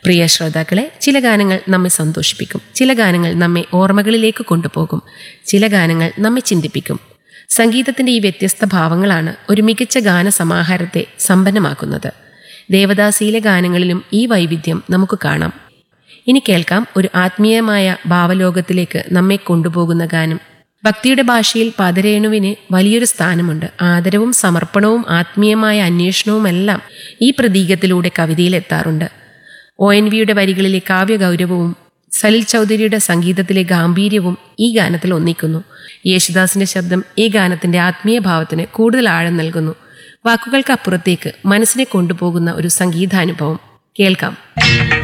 പ്രിയ ശ്രോതാക്കളെ ചില ഗാനങ്ങൾ നമ്മെ സന്തോഷിപ്പിക്കും ചില ഗാനങ്ങൾ നമ്മെ ഓർമ്മകളിലേക്ക് കൊണ്ടുപോകും ചില ഗാനങ്ങൾ നമ്മെ ചിന്തിപ്പിക്കും സംഗീതത്തിന്റെ ഈ വ്യത്യസ്ത ഭാവങ്ങളാണ് ഒരു മികച്ച ഗാന സമാഹാരത്തെ സമ്പന്നമാക്കുന്നത് ദേവദാസിയിലെ ഗാനങ്ങളിലും ഈ വൈവിധ്യം നമുക്ക് കാണാം ഇനി കേൾക്കാം ഒരു ആത്മീയമായ ഭാവലോകത്തിലേക്ക് നമ്മെ കൊണ്ടുപോകുന്ന ഗാനം ഭക്തിയുടെ ഭാഷയിൽ പദരേണുവിന് വലിയൊരു സ്ഥാനമുണ്ട് ആദരവും സമർപ്പണവും ആത്മീയമായ അന്വേഷണവുമെല്ലാം ഈ പ്രതീകത്തിലൂടെ കവിതയിലെത്താറുണ്ട് ഒ എൻ വിയുടെ വരികളിലെ കാവ്യഗൗരവവും സലിൽ ചൗധരിയുടെ സംഗീതത്തിലെ ഗാംഭീര്യവും ഈ ഗാനത്തിൽ ഒന്നിക്കുന്നു യേശുദാസിന്റെ ശബ്ദം ഈ ഗാനത്തിന്റെ ആത്മീയ ഭാവത്തിന് കൂടുതൽ ആഴം നൽകുന്നു വാക്കുകൾക്കപ്പുറത്തേക്ക് മനസ്സിനെ കൊണ്ടുപോകുന്ന ഒരു സംഗീതാനുഭവം കേൾക്കാം